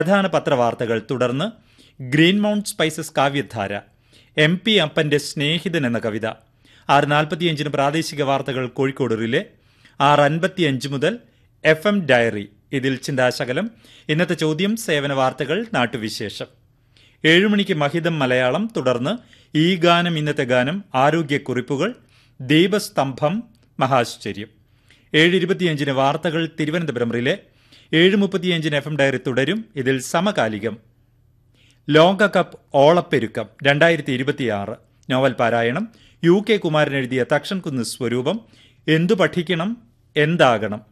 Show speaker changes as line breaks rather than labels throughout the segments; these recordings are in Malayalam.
പ്രധാന പത്രവാർത്തകൾ തുടർന്ന് ഗ്രീൻ മൗണ്ട് സ്പൈസസ് കാവ്യധാര എം പി അപ്പന്റെ സ്നേഹിതൻ എന്ന കവിത ആറ് നാൽപ്പത്തിയഞ്ചിന് പ്രാദേശിക വാർത്തകൾ കോഴിക്കോട് റിലെ ആറ് അൻപത്തിയഞ്ച് മുതൽ എഫ് എം ഡയറി ഇതിൽ ചിന്താശകലം ഇന്നത്തെ ചോദ്യം സേവന വാർത്തകൾ നാട്ടുവിശേഷം ഏഴുമണിക്ക് മഹിതം മലയാളം തുടർന്ന് ഈ ഗാനം ഇന്നത്തെ ഗാനം ആരോഗ്യക്കുറിപ്പുകൾ ദീപസ്തംഭം മഹാശ്ചര്യം ഏഴ് ഇരുപത്തിയഞ്ചിന് വാർത്തകൾ തിരുവനന്തപുരം റിലെ ഏഴ് മുപ്പത്തിയഞ്ചിന് എഫ് എം ഡയറി തുടരും ഇതിൽ സമകാലികം ലോകകപ്പ് ഓളപ്പെരുക്കം രണ്ടായിരത്തി ഇരുപത്തിയാറ് നോവൽ പാരായണം യു കെ കുമാരൻ എഴുതിയ തക്ഷൻ കുന്ന് സ്വരൂപം എന്തു പഠിക്കണം എന്താകണം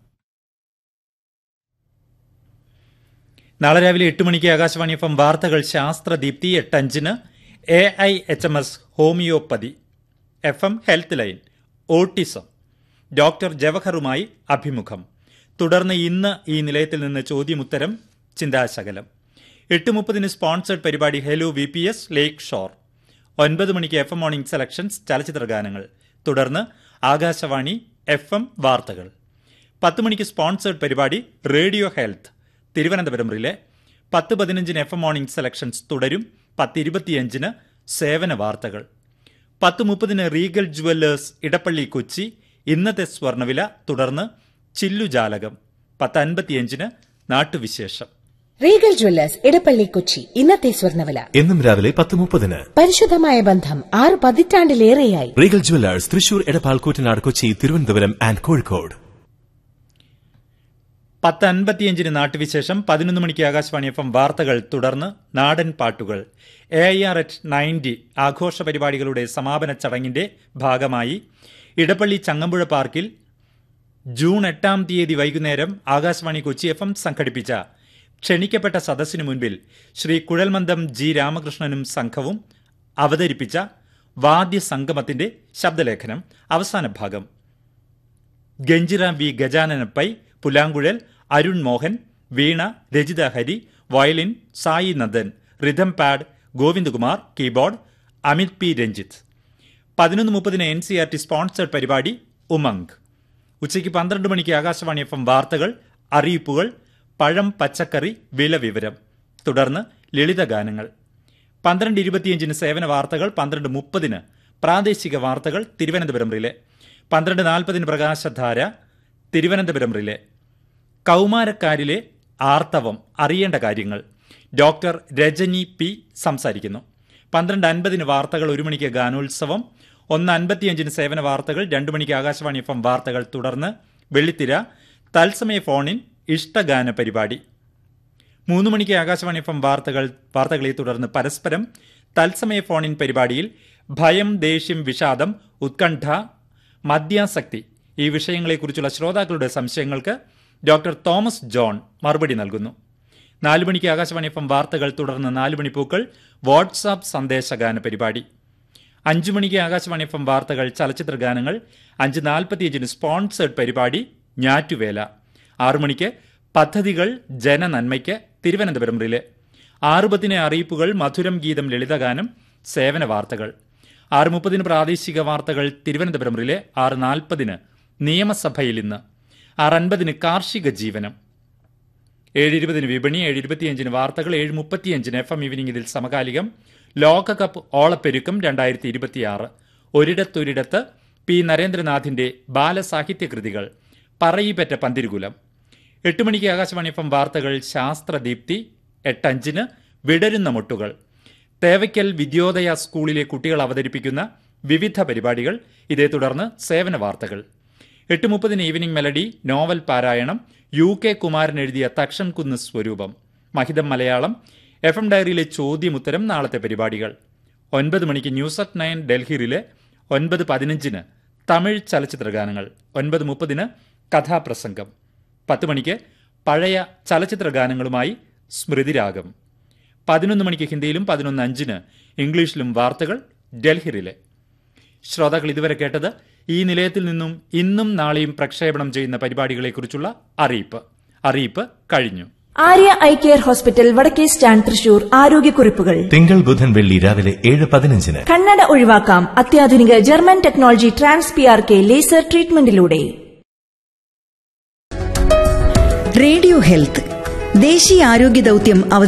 നാളെ രാവിലെ എട്ട് മണിക്ക് ആകാശവാണി എഫ് എം വാർത്തകൾ ശാസ്ത്രദീപ്തി എട്ടഞ്ചിന് A I H M S homoeopathy F M health line autism doctor ജവഹറുമായി അഭിമുഖം തുടർന്ന് ഇന്ന് ഈ നിലയത്തിൽ നിന്ന് ചോദ്യമുത്തരം ചിന്താശകലം എട്ട് മുപ്പതിന് സ്പോൺസേഡ് പരിപാടി hello V P S lakeshore ഒൻപത് മണിക്ക് എഫ് എം മോർണിംഗ് സെലക്ഷൻസ് ചലച്ചിത്ര ഗാനങ്ങൾ തുടർന്ന് ആകാശവാണി എഫ് എം വാർത്തകൾ പത്ത് മണിക്ക് സ്പോൺസേഡ് പരിപാടി റേഡിയോ ഹെൽത്ത് തിരുവനന്തപുരം റിലെ പത്ത് പതിനഞ്ചിന് എഫ് എം മോർണിംഗ് സെലക്ഷൻസ് തുടരും പത്ത് ഇരുപത്തിയഞ്ചിന് സേവന വാർത്തകൾ പത്ത് മുപ്പതിന് റീഗൽ ജുവല്ലേഴ്സ് ഇടപ്പള്ളി കൊച്ചി ഇന്നത്തെ സ്വർണ്ണവില തുടർന്ന് ചില്ലുജാലകം പത്ത് അൻപത്തിയഞ്ചിന് നാട്ടുവിശേഷം
റീഗൽ ജ്വല്ലേഴ്സ് ഇടപ്പള്ളി കൊച്ചി ഇന്നത്തെ സ്വർണ്ണവില
എന്നും രാവിലെ പത്ത് മുപ്പതിന്
പരിശുദ്ധമായ ബന്ധം ആറ് പതിറ്റാണ്ടിലേറെയായി
Regal jewellers Thrissur Edappal Koottanad Kochi Thiruvananthapuram and Kozhikode
പത്ത് അൻപത്തിയഞ്ചിന് നാട്ടുവിശേഷം പതിനൊന്ന് മണിക്ക് ആകാശവാണി എഫ് എം വാർത്തകൾ തുടർന്ന് നാടൻ പാട്ടുകൾ A I R H ninety ആഘോഷ പരിപാടികളുടെ സമാപന ചടങ്ങിന്റെ ഭാഗമായി ഇടപ്പള്ളി ചങ്ങമ്പുഴ പാർക്കിൽ ജൂൺ എട്ടാം തീയതി വൈകുന്നേരം ആകാശവാണി കൊച്ചി എഫ് എം സംഘടിപ്പിച്ച ക്ഷണിക്കപ്പെട്ട സദസ്സിനു മുൻപിൽ ശ്രീ കുഴൽമന്ദം ജി രാമകൃഷ്ണനും സംഘവും അവതരിപ്പിച്ച വാദ്യസംഗമത്തിന്റെ ശബ്ദലേഖനം അവസാന ഭാഗം ഗഞ്ചിറ ബി ഗജാനനപ്പൈ പുലാങ്കുഴൽ Arun Mohan veena Rajitha Hari violin Sai Nandan rhythm pad Govindakumar keyboard Amit P Ranjith പതിനൊന്ന് മുപ്പതിന് N C R T sponsored പരിപാടി ഉമംഗ് ഉച്ചയ്ക്ക് പന്ത്രണ്ട് മണിക്ക് ആകാശവാണി എഫ് എം വാർത്തകൾ അറിയിപ്പുകൾ പഴം പച്ചക്കറി വില വിവരം തുടർന്ന് ലളിതഗാനങ്ങൾ പന്ത്രണ്ട് ഇരുപത്തിയഞ്ചിന് സേവന വാർത്തകൾ പന്ത്രണ്ട് മുപ്പതിന് പ്രാദേശിക വാർത്തകൾ തിരുവനന്തപുരം റിലെ പന്ത്രണ്ട് നാൽപ്പതിന് പ്രകാശധാര തിരുവനന്തപുരം റിലെ കൗമാരക്കാരിലെ ആർത്തവം അറിയേണ്ട കാര്യങ്ങൾ ഡോക്ടർ രജനി പി സംസാരിക്കുന്നു പന്ത്രണ്ട് അൻപതിന് വാർത്തകൾ ഒരു മണിക്ക് ഗാനോത്സവം ഒന്ന് അൻപത്തിയഞ്ചിന് സേവന വാർത്തകൾ രണ്ടു മണിക്ക് ആകാശവാണി എഫ് എം വാർത്തകൾ തുടർന്ന് വെള്ളിത്തിര തത്സമയ ഫോണിൻ ഇഷ്ടഗാന പരിപാടി മൂന്ന് മണിക്ക് ആകാശവാണി എഫ് എം വാർത്തകൾ വാർത്തകളെ തുടർന്ന് പരസ്പരം തത്സമയ ഫോണിൻ പരിപാടിയിൽ ഭയം ദേഷ്യം വിഷാദം ഉത്കണ്ഠ മദ്യാസക്തി ഈ വിഷയങ്ങളെക്കുറിച്ചുള്ള ശ്രോതാക്കളുടെ സംശയങ്ങൾക്ക് ഡോക്ടർ തോമസ് ജോൺ മറുപടി നൽകുന്നു നാലു മണിക്ക് ആകാശവാണി എഫ് എം വാർത്തകൾ തുടർന്ന് നാലു മണിപ്പൂക്കൾ വാട്സാപ്പ് സന്ദേശഗാന പരിപാടി അഞ്ചു മണിക്ക് ആകാശവാണി എഫ് എം വാർത്തകൾ ചലച്ചിത്ര ഗാനങ്ങൾ അഞ്ച് നാൽപ്പത്തിയഞ്ചിന് സ്പോൺസേഡ് പരിപാടി ഞാറ്റുവേല ആറു മണിക്ക് പദ്ധതികൾ ജനനന്മയ്ക്ക് തിരുവനന്തപുരം റിലെ ആറ് പത്തിന് അറിയിപ്പുകൾ മധുരം ഗീതം ലളിതഗാനം സേവന വാർത്തകൾ ആറ് മുപ്പതിന് പ്രാദേശിക വാർത്തകൾ തിരുവനന്തപുരം റിലെ ആറ് നാൽപ്പതിന് നിയമസഭയിൽ ഇന്ന് ആറ് അൻപതിന് കാർഷിക ജീവനം ഏഴ് ഇരുപതിന് വിപണി ഏഴ് ഇരുപത്തിയഞ്ചിന് വാർത്തകൾ ഏഴ് മുപ്പത്തിയഞ്ചിന് എഫ് എം ഈവനിംഗ് ഇതിൽ സമകാലികം ലോകകപ്പ് ഓളപ്പെരുക്കം രണ്ടായിരത്തി ഇരുപത്തിയാറ് ഒരിടത്തൊരിടത്ത് പി നരേന്ദ്രനാഥിന്റെ ബാലസാഹിത്യ കൃതികൾ പറയിപ്പറ്റ പന്തിരുകുലം എട്ട് മണിക്ക് ആകാശവാണി എഫ് എം വാർത്തകൾ ശാസ്ത്രദീപ്തി എട്ടഞ്ചിന് വിടരുന്ന മുട്ടുകൾ തേവയ്ക്കൽ വിദ്യോദയ സ്കൂളിലെ കുട്ടികൾ അവതരിപ്പിക്കുന്ന വിവിധ പരിപാടികൾ ഇതേ തുടർന്ന് സേവന വാർത്തകൾ എട്ട് മുപ്പതിന് ഈവനിംഗ് മെലഡി നോവൽ പാരായണം യു കെ കുമാരൻ എഴുതിയ തക്ഷൻ കുന്ന് സ്വരൂപം മഹിതം മലയാളം എഫ് എം ഡയറിയിലെ ചോദ്യമുത്തരം നാളത്തെ പരിപാടികൾ ഒൻപത് മണിക്ക് ന്യൂസ് അറ്റ് നയൻ ഡൽഹിയിലെ ഒൻപത് പതിനഞ്ചിന് തമിഴ് ചലച്ചിത്ര ഗാനങ്ങൾ ഒൻപത് മുപ്പതിന് കഥാപ്രസംഗം പത്ത് മണിക്ക് പഴയ ചലച്ചിത്ര ഗാനങ്ങളുമായി സ്മൃതിരാഗം പതിനൊന്ന് മണിക്ക് ഹിന്ദിയിലും പതിനൊന്ന് അഞ്ചിന് ഇംഗ്ലീഷിലും വാർത്തകൾ ഡൽഹിയിലെ ശ്രോതാക്കൾ ഇതുവരെ കേട്ടത് ഈ നിലയത്തിൽ നിന്നും ഇന്നും നാളെയും പ്രക്ഷേപണം ചെയ്യുന്ന പരിപാടികളെക്കുറിച്ചുള്ള അറിയിപ്പ് അറിയിപ്പ് കഴിഞ്ഞു
ആര്യ ഐ കെയർ ഹോസ്പിറ്റൽ വടക്കേ സ്റ്റാൻഡ് തൃശൂർ ആരോഗ്യക്കുറിപ്പുകൾ
തിങ്കൾ ബുധൻ വെള്ളി രാവിലെ ഏഴ് പതിനഞ്ചിന്
കണ്ണട ഒഴിവാക്കാം അത്യാധുനിക German technology trans P R K laser ട്രീറ്റ്മെന്റിലൂടെ
റേഡിയോ ഹെൽത്ത് ദേശീയ ആരോഗ്യ ദൌത്യം